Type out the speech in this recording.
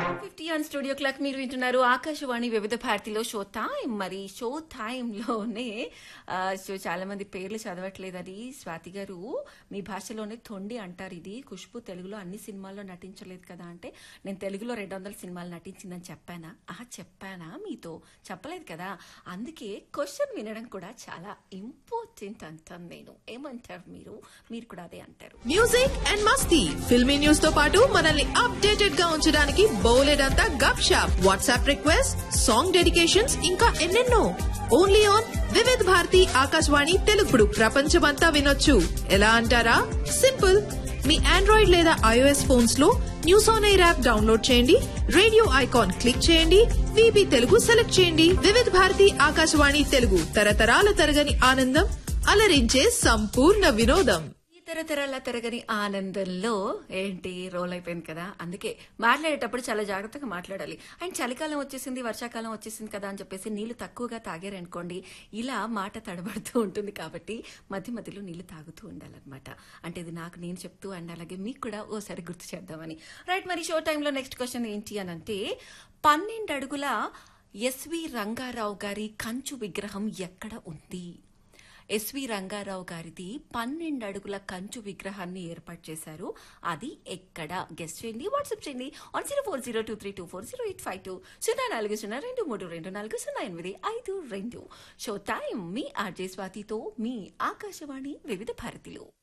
fifty on studio clock మీరు వింటున్నారు ఆకాశవాణి వివిధ భారతిలో షో టైం మరి షో టైంలోనే ఆ, సో చాలా మంది పేర్లు చదవట్లేదని స్వాతి గారు మీ భాషలోనే తొండి అంటారు ఇది ఖుష్బు తెలుగులో అన్ని సినిమాల్లో నటించలేదు కదా అంటే నేను తెలుగులో రెండు వందల సినిమాలు నటించిందని చెప్పానా ఆ చెప్పానా మీతో చెప్పలేదు కదా అందుకే క్వశ్చన్ వినడం కూడా చాలా ఇంపార్టెంట్ అంటాను నేను ఏమంటారు మీరు మీరు కూడా అదే అంటారు మ్యూజిక్ అండ్ మస్తీ ఫిల్మీ న్యూస్ తో పాటు మనల్ని అప్డేటెడ్ గా ఉంచడానికి బౌలెడంతా Gupshup WhatsApp request song dedications ఇంకా ఎన్నెన్నో ఓన్లీ ఆన్ వివిధ్ భారతి ఆకాశవాణి తెలుగుడు ప్రపంచమంతా వినొచ్చు ఎలా అంటారా సింపుల్ మీ ఆండ్రాయిడ్ లేదా ఐఓఎస్ ఫోన్స్ లో news on air app download చేయండి రేడియో ఐకాన్ క్లిక్ చేయండి విబి తెలుగు సెలెక్ట్ చేయండి వివిధ భారతి ఆకాశవాణి తెలుగు తరతరాల తరగని ఆనందం అలరించే సంపూర్ణ వినోదం ఈ తరతరాల తరగని ఆనందంలో ఏంటి రోల్ అయిపోయింది కదా అందుకే మాట్లాడేటప్పుడు చాలా జాగ్రత్తగా మాట్లాడాలి అండ్ చలికాలం వచ్చేసింది వర్షాకాలం వచ్చేసింది కదా అని చెప్పేసి నీళ్లు తక్కువగా తాగారనుకోండి ఇలా మాట తడబడుతూ ఉంటుంది కాబట్టి మధ్య మధ్యలో నీళ్లు తాగుతూ ఉండాలన్నమాట అంటే ఇది నాకు నేను చెప్తూ అండ్ అలాగే మీకు కూడా ఓసారి గుర్తు చేద్దామని రైట్ మరి షో టైంలో నెక్స్ట్ క్వశ్చన్ ఏంటి అని అంటే పన్నెండు అడుగుల ఎస్వి రంగారావు గారి కంచు విగ్రహం ఎక్కడ ఉంది ఎస్వి రంగారావు గారిది పన్నెండు అడుగుల కంచు విగ్రహాన్ని ఏర్పాటు చేశారు అది ఎక్కడ గెస్ట్ చేయండి వాట్సాప్ చేయండి one zero four zero two three two four zero eight five two సున్నా నాలుగు సున్నా రెండు మూడు రెండు నాలుగు సున్నా ఎనిమిది ఐదు రెండు షో టైం మీ ఆర్జే స్వాతితో మీ ఆకాశవాణి వివిధ భారతిలో